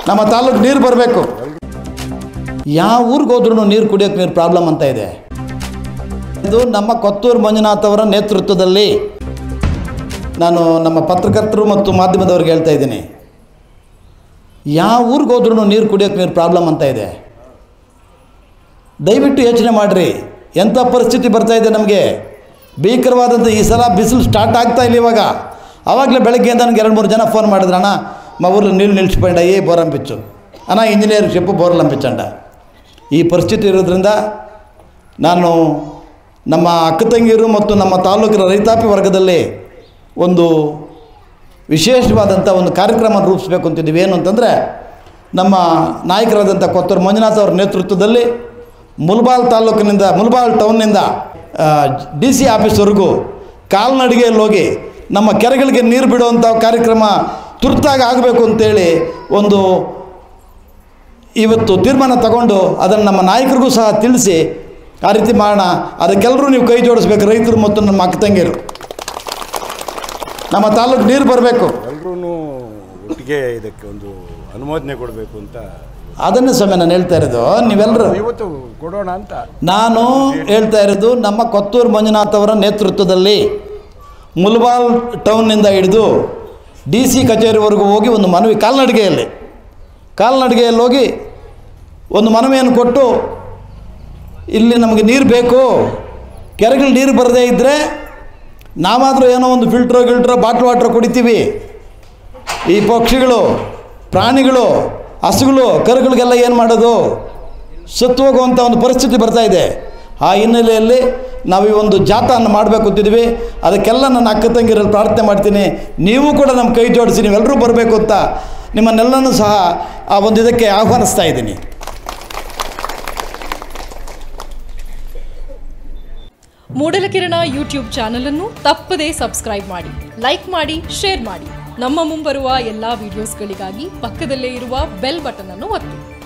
ನಮ್ಮ ತಾಲೂಕು ನೀರು ಬರಬೇಕು ಯಾವ ಊರಿಗೆ ಹೋದ್ರೂ ನೀರು ಕುಡಿಯೋಕ್ಕೆ ನೀರು ಪ್ರಾಬ್ಲಮ್ ಅಂತ ಇದೆ ಇದು ನಮ್ಮ ಕೊತ್ತೂರು ಮಂಜುನಾಥ್ ಅವರ ನೇತೃತ್ವದಲ್ಲಿ ನಾನು ನಮ್ಮ ಪತ್ರಕರ್ತರು ಮತ್ತು ಮಾಧ್ಯಮದವ್ರಿಗೆ ಹೇಳ್ತಾ ಇದ್ದೀನಿ ಯಾವ ಊರಿಗೆ ಹೋದ್ರೂ ನೀರು ಕುಡಿಯೋಕ್ಕೆ ನೀರು ಪ್ರಾಬ್ಲಮ್ ಅಂತ ಇದೆ ದಯವಿಟ್ಟು ಯೋಚನೆ ಮಾಡಿರಿ ಎಂಥ ಪರಿಸ್ಥಿತಿ ಬರ್ತಾ ಇದೆ ನಮಗೆ ಭೀಕರವಾದಂಥ ಈ ಸಲ ಬಿಸಿಲು ಸ್ಟಾರ್ಟ್ ಆಗ್ತಾ ಇಲ್ಲ ಇವಾಗ ಆವಾಗಲೇ ಬೆಳಗ್ಗೆಯಿಂದ ನನಗೆ ಎರಡು ಮೂರು ಜನ ಫೋನ್ ಮಾಡಿದ್ರು ಅಣ್ಣ మా ఊర్లో నీళ్ళు నిలిచిపోయిండాయి బోర్ పంపించు అన్న ఇంజనీర్ చెప్పు బోర్లు పంపించండ ಈ ಪರಿಸ್ಥಿತಿ ಇರೋದ್ರಿಂದ ನಾನು ನಮ್ಮ ಅಕ್ಕ ತಂಗಿಯರು ಮತ್ತು ನಮ್ಮ ತಾಲೂಕಿನ ರೈತಾಪಿ ವರ್ಗದಲ್ಲಿ ಒಂದು ವಿಶೇಷವಾದಂಥ ಒಂದು ಕಾರ್ಯಕ್ರಮ ರೂಪಿಸಬೇಕು ಅಂತಿದ್ದೀವಿ ಏನು ಅಂತಂದರೆ ನಮ್ಮ ನಾಯಕರಾದಂಥ ಕೊತ್ತೂರು ಮಂಜುನಾಥ್ ಅವರ ನೇತೃತ್ವದಲ್ಲಿ ಮುಲ್ಬಾಲ್ ತಾಲೂಕಿನಿಂದ ಮುಲ್ಬಾಲ್ ಟೌನ್ನಿಂದ ಡಿ ಸಿ ಆಫೀಸ್ವರೆಗೂ ಕಾಲ್ನಡಿಗೆಯಲ್ಲಿ ಹೋಗಿ ನಮ್ಮ ಕೆರೆಗಳಿಗೆ ನೀರು ಬಿಡುವಂಥ ಕಾರ್ಯಕ್ರಮ ತುರ್ತಾಗಿ ಆಗಬೇಕು ಅಂತೇಳಿ ಒಂದು ಇವತ್ತು ತೀರ್ಮಾನ ತಗೊಂಡು ಅದನ್ನು ನಮ್ಮ ನಾಯಕರಿಗೂ ಸಹ ತಿಳಿಸಿ ಆ ರೀತಿ ಮಾಡೋಣ ಅದಕ್ಕೆಲ್ಲರೂ ನೀವು ಕೈ ಜೋಡಿಸ್ಬೇಕು ರೈತರು ಮತ್ತು ನಮ್ಮ ಅಕ್ಕ ತಂಗಿಯರು ನಮ್ಮ ತಾಲೂಕು ನೀರು ಬರಬೇಕು ಎಲ್ಲರೂ ಒಟ್ಟಿಗೆ ಇದಕ್ಕೆ ಒಂದು ಅನುಮೋದನೆ ಕೊಡಬೇಕು ಅಂತ ಅದನ್ನೇ ಸ್ವಾಮಿ ನಾನು ಹೇಳ್ತಾ ಇರೋದು ನೀವೆಲ್ಲರೂ ಇವತ್ತು ಕೊಡೋಣ ಅಂತ ನಾನು ಹೇಳ್ತಾ ಇರೋದು ನಮ್ಮ ಕೊತ್ತೂರು ಮಂಜುನಾಥ್ ಅವರ ನೇತೃತ್ವದಲ್ಲಿ ಮುಲ್ಬಾಲ್ ಟೌನ್ನಿಂದ ಹಿಡಿದು ಡಿ ಸಿ ಕಚೇರಿವರೆಗೂ ಹೋಗಿ ಒಂದು ಮನವಿ ಕಾಲ್ನಡಿಗೆಯಲ್ಲಿ ಕಾಲ್ನಡಿಗೆಯಲ್ಲಿ ಹೋಗಿ ಒಂದು ಮನವಿಯನ್ನು ಕೊಟ್ಟು ಇಲ್ಲಿ ನಮಗೆ ನೀರು ಬೇಕು ಕೆರೆಗಳು ನೀರು ಬರದೇ ಇದ್ದರೆ ನಾವಾದರೂ ಏನೋ ಒಂದು ಫಿಲ್ಟ್ರೋ ಗಿಲ್ಟ್ರೋ ಬಾಟ್ಲ್ ವಾಟ್ರ್ ಕುಡಿತೀವಿ ಈ ಪಕ್ಷಿಗಳು ಪ್ರಾಣಿಗಳು ಹಸುಗಳು ಕರುಗಳಿಗೆಲ್ಲ ಏನು ಮಾಡೋದು ಸತ್ತು ಹೋಗುವಂಥ ಒಂದು ಪರಿಸ್ಥಿತಿ ಬರ್ತಾ ಇದೆ ಆ ಹಿನ್ನೆಲೆಯಲ್ಲಿ ನಾವು ಈ ಒಂದು ಜಾಥಾವನ್ನು ಮಾಡಬೇಕು ಅಂತಿದ್ವಿ ಅದಕ್ಕೆಲ್ಲ ನನ್ನ ಅಕ್ಕ ತಂಗಿರಲ್ಲಿ ಪ್ರಾರ್ಥನೆ ಮಾಡ್ತೀನಿ ನೀವು ಕೂಡ ನಮ್ಮ ಕೈ ಜೋಡಿಸಿ ನೀವೆಲ್ಲರೂ ಬರಬೇಕು ಅಂತ ನಿಮ್ಮನ್ನೆಲ್ಲನೂ ಸಹ ಆ ಒಂದು ಇದಕ್ಕೆ ಆಹ್ವಾನಿಸ್ತಾ ಇದ್ದೀನಿ ಮೂಡಲಕಿರಣ ಯೂಟ್ಯೂಬ್ ಚಾನಲ್ ಅನ್ನು ತಪ್ಪದೇ ಸಬ್ಸ್ಕ್ರೈಬ್ ಮಾಡಿ ಲೈಕ್ ಮಾಡಿ ಶೇರ್ ಮಾಡಿ ನಮ್ಮ ಮುಂಬರುವ ಎಲ್ಲಾ ವಿಡಿಯೋಸ್ಗಳಿಗಾಗಿ ಪಕ್ಕದಲ್ಲೇ ಇರುವ ಬೆಲ್ ಬಟನ್ ಅನ್ನು ಒತ್ತಿ